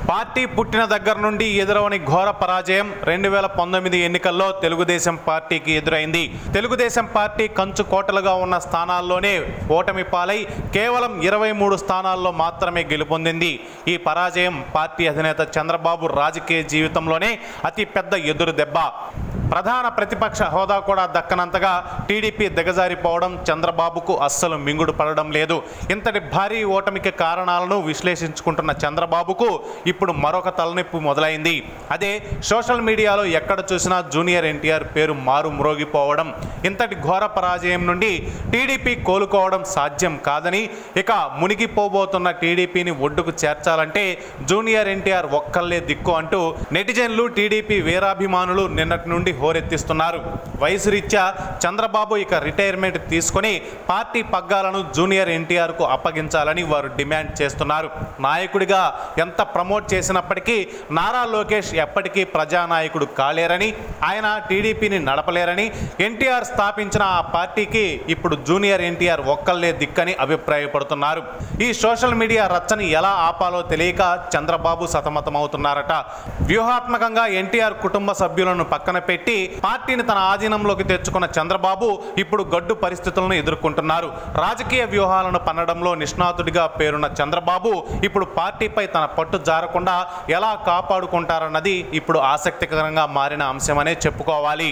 Party పుట్టిన దగ్గర నుండి ఎదురవని ఘోర పరాజయం రెండు వేల పంతొమ్మిది ఎన్నికల్లో తెలుగుదేశం పార్టీకి ఎదురైంది తెలుగుదేశం పార్టీ కంచు కోటలుగా ఉన్న స్థానాల్లోనే ఓటమి పాలై కేవలం ఇరవై మూడు స్థానాల్లో మాత్రమే గెలుపొందింది ఈ పరాజయం పార్టీ అధినేత చంద్రబాబు రాజకీయ జీవితంలోనే అతి పెద్ద ఎదురు దెబ్బ ప్రధాన ప్రతిపక్ష హోదా కూడా దక్కనంతగా టీడీపీ దిగజారిపోవడం చంద్రబాబుకు అస్సలు మింగుడు పడడం లేదు ఇంతటి భారీ ఓటమికి కారణాలను విశ్లేషించుకుంటున్న చంద్రబాబుకు ఇప్పుడు మరొక తలనొప్పి మొదలైంది అదే సోషల్ మీడియాలో ఎక్కడ చూసినా జూనియర్ ఎన్టీఆర్ పేరు మారు మ్రోగిపోవడం ఇంతటి ఘోర పరాజయం నుండి టీడీపీ కోలుకోవడం సాధ్యం కాదని ఇక మునిగిపోబోతున్న టీడీపీని ఒడ్డుకు చేర్చాలంటే జూనియర్ ఎన్టీఆర్ ఒక్కళ్ళే దిక్కు అంటూ నెటిజన్లు టీడీపీ వీరాభిమానులు నిన్నటి నుండి హోరెత్తిస్తున్నారు వయసు రీత్యా చంద్రబాబు ఇక రిటైర్మెంట్ తీసుకొని పార్టీ పగ్గాలను జూనియర్ ఎన్టీఆర్కు అప్పగించాలని వారు డిమాండ్ చేస్తున్నారు నాయకుడిగా ఎంత ప్రమోట్ చేసినప్పటికీ నారా లోకేష్ ఎప్పటికీ ప్రజానాయకుడు కాలేరని ఆయన టీడీపీని నడపలేరని ఎన్టీఆర్ స్థాపించిన ఆ పార్టీకి ఇప్పుడు జూనియర్ ఎన్టీఆర్ ఒక్కళ్ళే దిక్కని అభిప్రాయపడుతున్నారు ఈ సోషల్ మీడియా రచ్చని ఎలా ఆపాలో తెలియక చంద్రబాబు సతమతమవుతున్నారట వ్యూహాత్మకంగా ఎన్టీఆర్ కుటుంబ సభ్యులను పక్కన పెట్టి పార్టీని తన ఆధీనంలోకి తెచ్చుకున్న చంద్రబాబు ఇప్పుడు గడ్డు పరిస్థితులను ఎదుర్కొంటున్నారు రాజకీయ వ్యూహాలను పన్నడంలో నిష్ణాతుడిగా పేరున్న చంద్రబాబు ఇప్పుడు పార్టీపై తన పట్టు జారకుండా ఎలా కాపాడుకుంటారన్నది ఇప్పుడు ఆసక్తికరంగా మారిన అంశమనే చెప్పుకోవాలి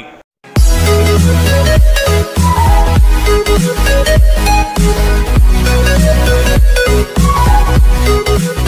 Thank you.